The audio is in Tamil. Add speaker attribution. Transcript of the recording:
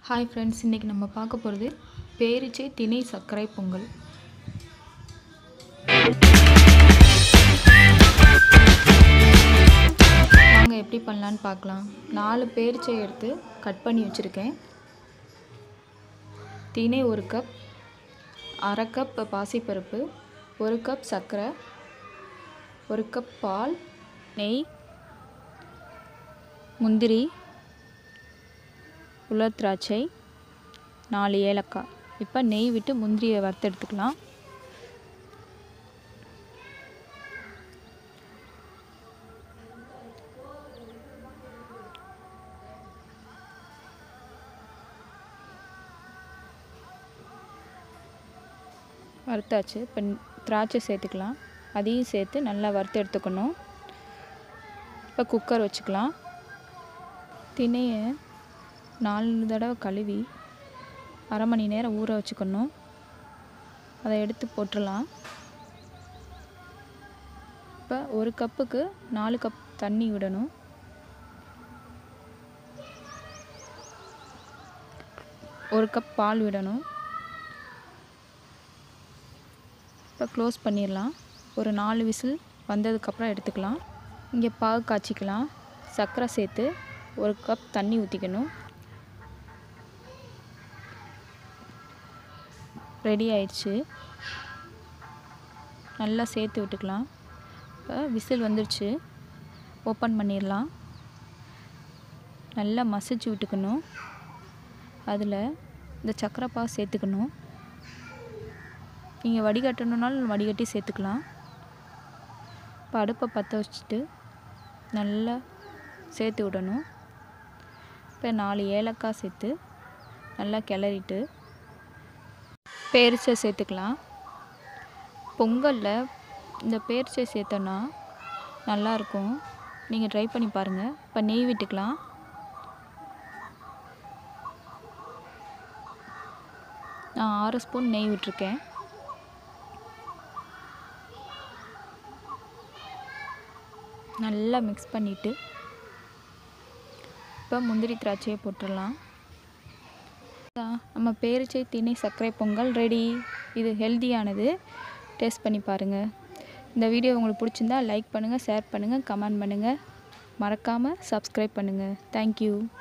Speaker 1: ஹாய் ஃப்ரெண்ட்ஸ் இன்றைக்கி நம்ம பார்க்க போகிறது பேரிச்சை திணை சர்க்கரை பொங்கல் வாங்க எப்படி பண்ணலான்னு பார்க்கலாம் நாலு பேரிச்சை எடுத்து கட் பண்ணி வச்சுருக்கேன் திணை ஒரு கப் அரை கப் பாசிப்பருப்பு ஒரு கப் சர்க்கரை ஒரு கப் பால் நெய் முந்திரி உலர் திராட்சை நாலு ஏலக்காய் இப்போ நெய் விட்டு முந்திரியை வறுத்து எடுத்துக்கலாம் வறுத்தாச்சு இப்போ திராட்சை சேர்த்துக்கலாம் அதையும் சேர்த்து நல்லா வறுத்து எடுத்துக்கணும் இப்போ குக்கர் வச்சுக்கலாம் திணையை நாலு தடவை கழுவி அரை மணி நேரம் ஊற வச்சுக்கணும் அதை எடுத்து போட்டுடலாம் இப்போ ஒரு கப்புக்கு நாலு கப் தண்ணி விடணும் ஒரு கப் பால் விடணும் இப்போ க்ளோஸ் பண்ணிடலாம் ஒரு நாலு விசில் வந்ததுக்கப்புறம் எடுத்துக்கலாம் இங்கே பாகு காய்ச்சிக்கலாம் சர்க்கரை சேர்த்து ஒரு கப் தண்ணி ஊற்றிக்கணும் ரெடி ஆயிடுச்சு நல்லா சேர்த்து விட்டுக்கலாம் இப்போ விசில் வந்துடுச்சு ஓப்பன் பண்ணிடலாம் நல்லா மசிச்சு விட்டுக்கணும் அதில் இந்த சக்கரைப்பா சேர்த்துக்கணும் நீங்கள் வடிகட்டணுன்னாலும் வடிகட்டி சேர்த்துக்கலாம் இப்போ அடுப்பை பற்ற வச்சுட்டு நல்லா சேர்த்து விடணும் இப்போ நாலு ஏலக்காய் சேர்த்து நல்லா கிளறிட்டு பேரிச்சை சேர்த்துக்கலாம் பொங்கலில் இந்த பேரிச்சை சேர்த்தோன்னா நல்லாயிருக்கும் நீங்கள் ட்ரை பண்ணி பாருங்கள் இப்போ நெய் விட்டுக்கலாம் நான் ஆறு ஸ்பூன் நெய் விட்டுருக்கேன் நல்லா மிக்ஸ் பண்ணிவிட்டு இப்போ முந்திரி திராட்சையை போட்டுடலாம் நம்ம பேரிச்சை திணை சர்க்கரை பொங்கல் ரெடி இது ஹெல்த்தியானது டேஸ்ட் பண்ணி பாருங்கள் இந்த வீடியோ உங்களுக்கு பிடிச்சிருந்தா லைக் பண்ணுங்கள் ஷேர் பண்ணுங்கள் கமெண்ட் பண்ணுங்கள் மறக்காமல் சப்ஸ்கிரைப் பண்ணுங்கள் தேங்க்யூ